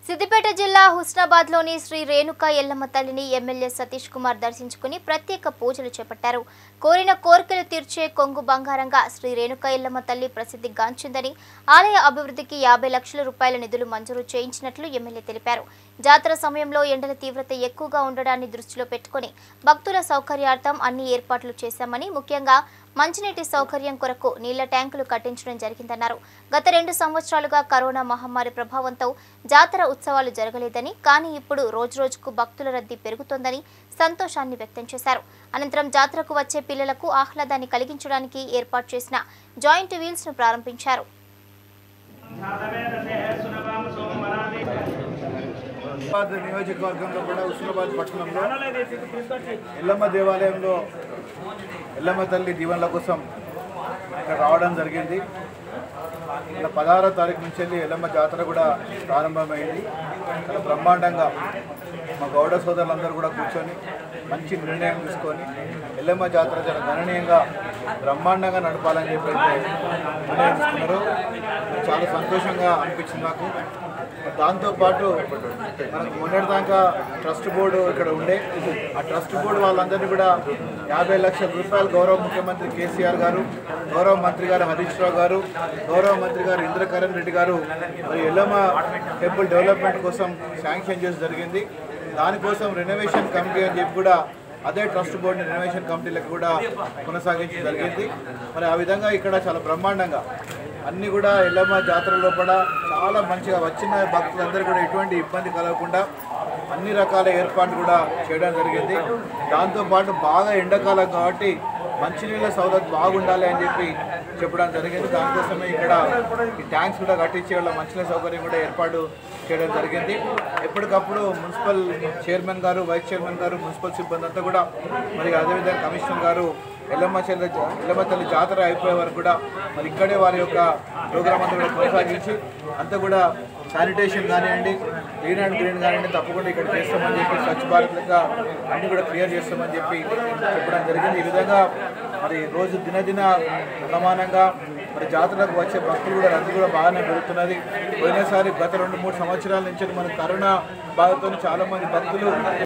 సిద్దిపేట జిల్లా హుస్నాబాద్లోని శ్రీ రేణుక ఎల్లమ్మ తల్లిని ఎమ్మెల్యే సతీష్ కుమార్ దర్శించుకుని ప్రత్యేక పూజలు చేపట్టారు కోరిన కోరికలు తీర్చే కొంగు బంగారంగా శ్రీ రేణుక ఎల్లమ్మ తల్లి ప్రసిద్ధి గాంచిందని ఆలయ అభివృద్ధికి యాభై లక్షల రూపాయల నిధులు మంజూరు చేయించినట్లు ఎమ్మెల్యే తెలిపారు జాతర సమయంలో ఎండల తీవ్రత ఎక్కువగా ఉండడాన్ని దృష్టిలో పెట్టుకుని భక్తుల సౌకర్యార్థం అన్ని ఏర్పాట్లు చేశామని ముఖ్యంగా మంచినీటి సౌకర్యం కొరకు నీళ్ల ట్యాంకులు కట్టించడం జరిగిందన్నారు గత రెండు సంవత్సరాలుగా కరోనా మహమ్మారి ప్రభావంతో జాతర ఉత్సవాలు జరగలేదని కానీ ఇప్పుడు రోజురోజుకు భక్తుల రద్దీ పెరుగుతోందని సంతోషాన్ని వ్యక్తం చేశారు అనంతరం జాతరకు వచ్చే పిల్లలకు ఆహ్లాదాన్ని కలిగించడానికి ఏర్పాటు చేసిన జాయింట్ వీల్స్ ను ప్రారంభించారు హైదరాబాద్ నియోజకవర్గంలో కూడా ఉస్మానాబాద్ పట్టణంలో ఎల్లమ్మ దేవాలయంలో ఎల్లమ్మ తల్లి దీవెనల కోసం ఇక్కడ రావడం జరిగింది ఇలా పదహారో తారీఖు నుంచి వెళ్ళి ఎల్లమ్మ జాతర కూడా ప్రారంభమైంది చాలా బ్రహ్మాండంగా మా గౌడ సోదరులందరూ కూడా కూర్చొని మంచి నిర్ణయం తీసుకొని ఎల్లమ్మ జాతర చాలా గణనీయంగా బ్రహ్మాండంగా నడపాలని చెప్పి అయితే నిర్ణయం తీసుకున్నారు చాలా సంతోషంగా అనిపించింది నాకు దాంతోపాటు మనకు మొన్నటిదాకా ట్రస్ట్ బోర్డు ఇక్కడ ఉండే ఆ ట్రస్ట్ బోర్డు వాళ్ళందరినీ కూడా యాభై లక్షల రూపాయలు గౌరవ ముఖ్యమంత్రి కేసీఆర్ గారు గౌరవ మంత్రి గారు హరీష్ రావు గారు గౌరవ మంత్రి గారు ఇంద్రకరణ్ రెడ్డి గారు మరి ఎల్లమ్మ టెంపుల్ డెవలప్మెంట్ కోసం శాంక్షన్ చేసి జరిగింది దానికోసం రెనోవేషన్ కమిటీ అని చెప్పి కూడా అదే ట్రస్ట్ బోర్డు రెనోవేషన్ కమిటీలకు కూడా కొనసాగించడం జరిగింది మరి ఆ విధంగా ఇక్కడ చాలా బ్రహ్మాండంగా అన్నీ కూడా ఎల్లమ్మ జాతర లోపల చాలా మంచిగా వచ్చిన భక్తులందరూ కూడా ఎటువంటి ఇబ్బంది కలగకుండా అన్ని రకాల ఏర్పాట్లు కూడా చేయడం జరిగింది దాంతోపాటు బాగా ఎండాకాలం కాబట్టి మంచినీళ్ళ సౌలభ్యం బాగుండాలి అని చెప్పి చెప్పడం జరిగింది దానికోసమే ఇక్కడ ఈ ట్యాంక్స్ కూడా కట్టించే వాళ్ళ మంచినీళ్ళ సౌకర్యం కూడా ఏర్పాటు చేయడం జరిగింది ఎప్పటికప్పుడు municipal chairman garu vice chairman garu municipal సిబ్బంది అంతా కూడా మరి అదేవిధంగా కమిషనర్ గారు ఎల్లమ్మ చెల్ల ఎల్లమ్మ తల్లి జాతర అయిపోయే వరకు కూడా మరి ఇక్కడే వారి యొక్క ప్రోగ్రామ్ అంతా కూడా కొనసాగించి అంతా కూడా శానిటేషన్ కానివ్వండి క్లీన్ అండ్ గ్రీన్ కానివ్వండి తప్పకుండా ఇక్కడ చేస్తామని చెప్పి స్వచ్ఛ భారత్ లెక్క అన్ని కూడా క్లియర్ చేస్తామని చెప్పి చెప్పడం జరిగింది ఈ విధంగా మరి రోజు దినదిన ప్రమాణంగా మరి జాతరకు వచ్చే భక్తులు కూడా రద్దీ కూడా బాగానే పెరుగుతున్నది పోయినసారి గత రెండు మూడు సంవత్సరాల నుంచి మన కరోనా బాధతో చాలా మంది భక్తులు